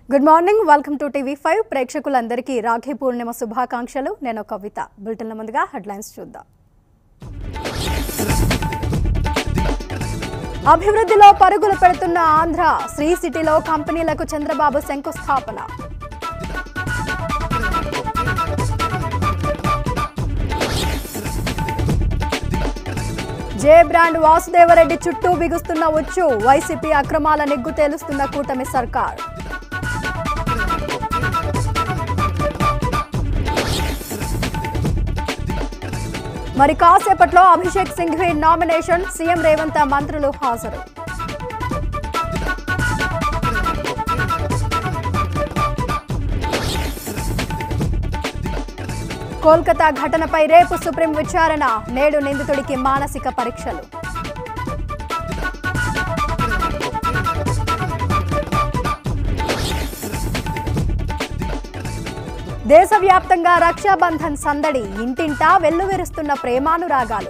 good morning welcome to TV five ప్రేక్షకులందరికీ రాఖీ పూర్ణిమ శుభాకాంక్షలు నేను కవిత బులెటిన్ల ముందుగా హెడ్లైన్స్ చూద్దాం అభివృద్ధిలో పరుగులు పెడుతున్న ఆంధ్ర శ్రీ సిటీలో కంపెనీలకు చంద్రబాబు శంకుస్థాపన జే బ్రాండ్ వాసుదేవరెడ్డి చుట్టూ బిగుస్తున్న ఉచ్చు వైసీపీ అక్రమాల నిగ్గు తేలుస్తున్న కూటమి సర్కార్ మరి కాసేపట్లో అభిషేక్ సింఘ్వి నామినేషన్ సీఎం రేవంత్ మంత్రులు హాజరు కోల్కతా ఘటనపై రేపు సుప్రీం విచారణ నేడు నిందితుడికి మానసిక పరీక్షలు దేశవ్యాప్తంగా రక్షాబంధన్ సందడి ఇంటింటా వెల్లువెరుస్తున్న ప్రేమానురాగాలు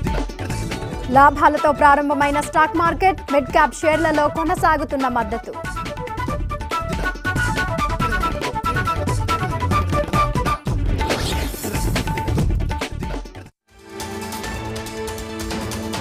లాభాలతో ప్రారంభమైన స్టాక్ మార్కెట్ మిడ్ క్యాప్ షేర్లలో కొనసాగుతున్న మద్దతు